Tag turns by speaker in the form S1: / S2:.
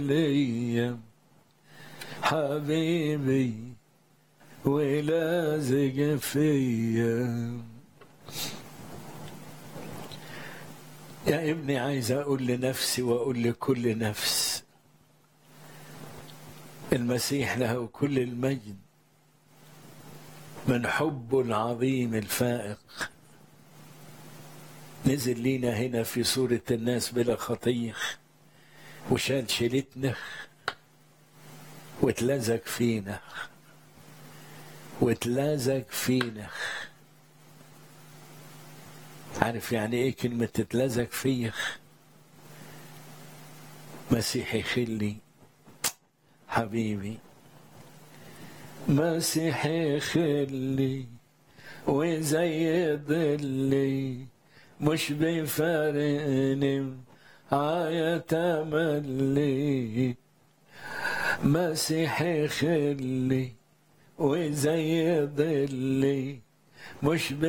S1: ليا حبيبي ولازق فيا يا ابني عايز اقول لنفسي واقول لكل نفس المسيح له كل المجد من حبه العظيم الفائق نزل لينا هنا في صورة الناس بلا خطية وشال شيلتنا واتلزق فينا واتلزق فينا عارف يعني ايه كلمة تتلزق فيا مسيحي خلي حبيبي مسيحي خلي وزي ضلي مش بيفارقني عيا تملي مسيحي خلي وزي ضلي مش